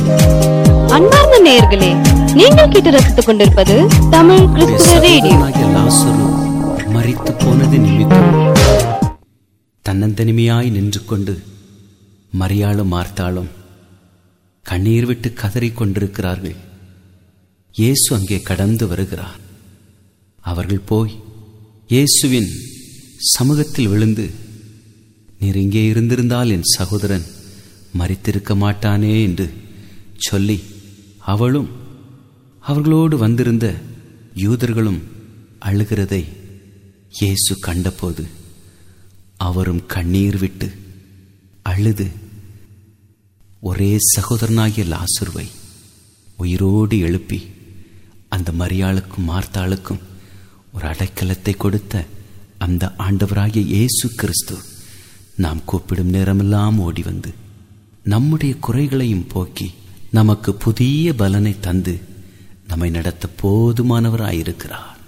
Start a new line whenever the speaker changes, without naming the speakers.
அன்பார்ந்த நேயர்களே நீங்கள் கேட்டு ரசித்துக் கொண்டிருப்பது தமிழ் கிறிஸ்துவ ரேடியோ
சகோதரனாகிய லாசரு மரித்து போனது நிமித்தம் தன்னந்தனிமையாய் நின்று கொண்டு மரியாளும் மார்த்தாளும் கண்ணீர் விட்டு கதறிக் கொண்டிருக்கிறார்கள் இயேசு அங்கே கடந்து வருகிறார் அவர்கள் போய் இயேசுவின் சமூகத்தில் விழுந்து நீர் இங்கே இருந்திருந்தால் என் சகோதரன் மரித்திருக்க மாட்டானே என்று சொல்லி அவளும் அவர்களோடு வந்திருந்த யூதர்களும் அழுகிறதை இயேசு கண்டபோது அவரும் கண்ணீர் விட்டு அழுது ஒரே சகோதரனாகிய லாசுருவை உயிரோடு எழுப்பி அந்த மரியாளுக்கும் மார்த்தாளுக்கும் ஒரு அடைக்கலத்தை கொடுத்த அந்த ஆண்டவராகிய இயேசு கிறிஸ்து நாம் கூப்பிடும் நேரமெல்லாம் ஓடி வந்து நம்முடைய குறைகளையும் போக்கி நமக்கு புதிய பலனை தந்து நம்மை நடத்த போதுமானவராயிருக்கிறார்